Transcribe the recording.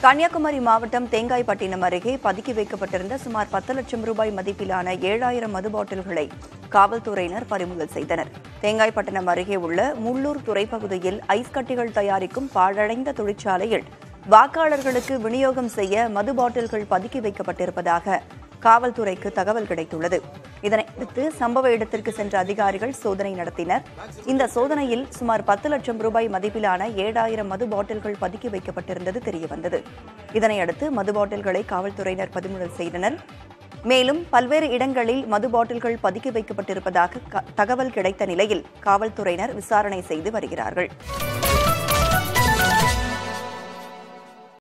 கன்னியாகுமரி மாவட்டம் தேங்காய்பட்டினம் அருகே பதுக்கி வைக்கப்பட்டிருந்த சுமார் பத்து லட்சம் ரூபாய் மதிப்பிலான ஏழாயிரம் மது பாட்டில்களை காவல்துறையினர் பறிமுதல் செய்தனர் தேங்காய்பட்டினம் அருகே உள்ள முள்ளூர் துறைப்பகுதியில் ஐஸ் கட்டிகள் தயாரிக்கும் பாழடைந்த தொழிற்சாலையில் வாக்காளர்களுக்கு விநியோகம் செய்ய மது பாட்டில்கள் பதுக்கி வைக்கப்பட்டிருப்பதாக காவல்துறைக்கு தகவல் கிடைத்துள்ளது இதனையடுத்து சம்பவ இடத்திற்கு சென்ற அதிகாரிகள் சோதனை நடத்தினர் இந்த சோதனையில் சுமார் பத்து லட்சம் ரூபாய் மதிப்பிலான ஏழாயிரம் மது பாட்டில்கள் பதுக்கி வைக்கப்பட்டிருந்தது தெரியவந்தது இதனையடுத்து மது பாட்டில்களை காவல்துறையினர் பறிமுதல் செய்தனர் மேலும் பல்வேறு இடங்களில் மது பாட்டில்கள் பதுக்கி வைக்கப்பட்டிருப்பதாக க- தகவல் கிடைத்த நிலையில் காவல்துறையினர் விசாரணை செய்து வருகிறார்கள்